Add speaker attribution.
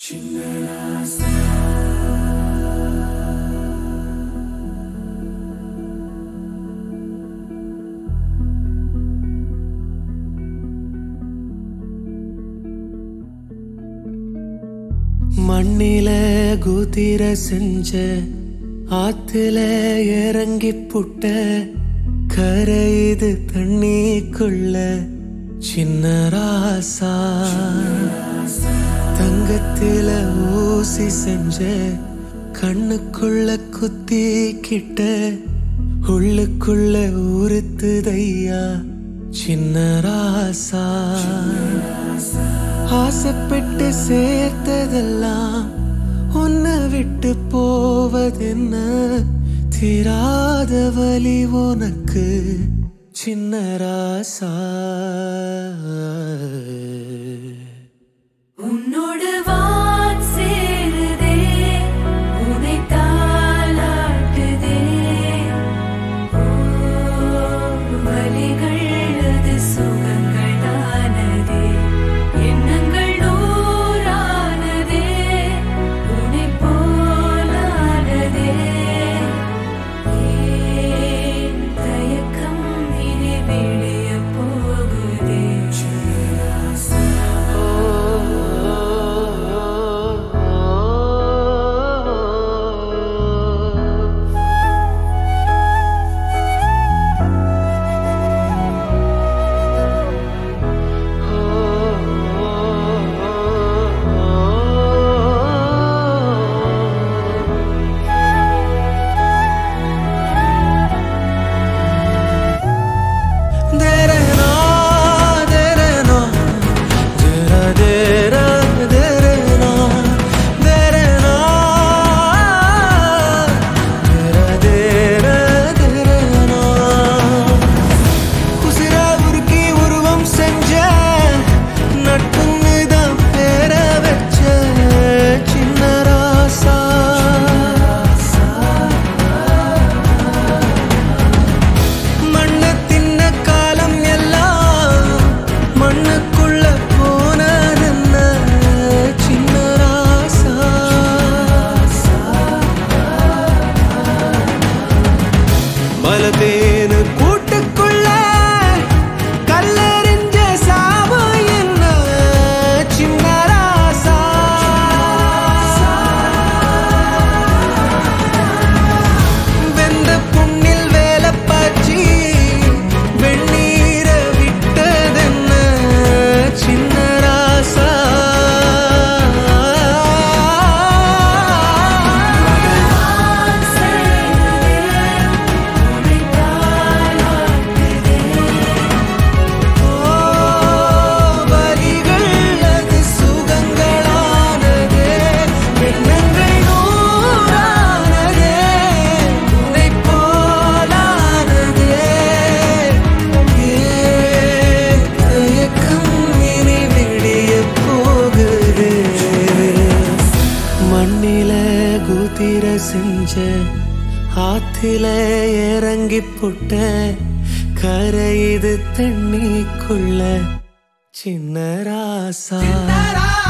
Speaker 1: மண்ணில குதிர செஞ்ச ஆத்துல இறங்கி புட்ட கரையுது தண்ணிக்குள்ள சின்ன ராசா தங்கத்தில ஊசி செஞ்ச கண்ணுக்குள்ள குத்திக்கிட்ட உள்ளுக்குள்ள உறுத்துதையா சின்ன ராசா ஆசைப்பட்டு சேர்த்ததெல்லாம் உன்னை விட்டு போவதென்ன தீராத வலி உனக்கு சின்ன ராசா
Speaker 2: உன்னோடு வான் சேருதே உனை தாலாட்டுதே ஓ, வலிகள் அது சுகங்கள் தானதே எண்ணங்கள் நூறானதே உனை போலானதே ஏன் தயக்கம் இனி விழிய போகுதே
Speaker 1: தேரனா, தேரனா, தேரா, தேரா, தேரனா, தேரனா, தேரா, தேரா, தேரனா. உசிரா உருக்கி உருவம் செஞ்ச நட்புன்னு தான் பேர வச்ச சின்ன ராசா மண்ண தின்ன காலம் எல்லாம் மண்ணுக்குள்ள போனதென்ன சின்ன ராசா மலத்தேனு கூட்டுக்குள்ள கல்லறிஞ்ச சாபு என்ன சின்ன ராசா வெந்த புண்ணில் வேலை பாய்ச்சி வெந்நீர விட்டதென்ன சின்ன ராசா
Speaker 2: வான் சேருதே உனை தாலாட்டுதே
Speaker 1: ஓ, வலிகள் அது சுகங்களானதே எண்ணங்கள் நூறானதே உன்னை போலானதே ஏன் தயக்கம் இனி விடிய போகுதே மண்ணில குதிர செஞ்ச ஆத்தில இறங்கி புட்ட கரையுது தண்ணிக்குள்ள சின்ன ராசா